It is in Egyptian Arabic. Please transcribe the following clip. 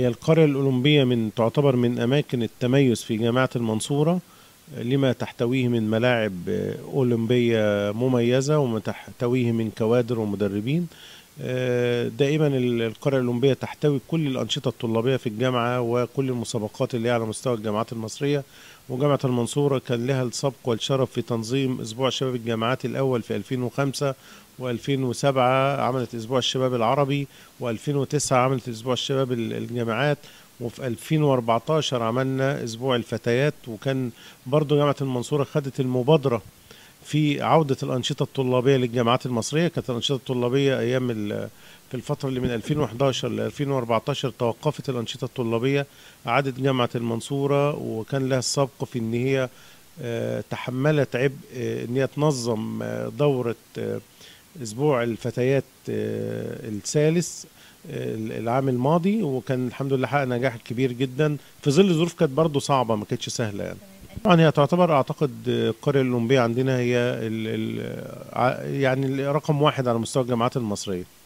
هي القرية الأولمبية من تعتبر من أماكن التميز في جامعة المنصورة لما تحتويه من ملاعب أولمبية مميزة وما تحتويه من كوادر ومدربين دائما القرية الأولمبية تحتوي كل الأنشطة الطلابية في الجامعة وكل المسابقات اللي هي على مستوى الجامعات المصرية وجامعة المنصورة كان لها السبق والشرف في تنظيم أسبوع شباب الجامعات الأول في 2005 و2007 عملت أسبوع الشباب العربي و2009 عملت أسبوع الشباب الجامعات وفي 2014 عملنا أسبوع الفتيات وكان برضو جامعة المنصورة خدت المبادرة في عودة الأنشطة الطلابية للجامعات المصرية كانت الأنشطة الطلابية أيام في الفترة اللي من 2011 ل 2014 توقفت الأنشطة الطلابية عادت جامعة المنصورة وكان لها السبق في إن هي تحملت عبء إن هي تنظم دورة أسبوع الفتيات الثالث العام الماضي وكان الحمد لله حقق نجاح كبير جدا في ظل ظروف كانت برضه صعبة ما كانتش سهلة يعني طبعا هي تعتبر اعتقد القريه الاولمبيه عندنا هي ال ال يعني رقم واحد على مستوى الجامعات المصريه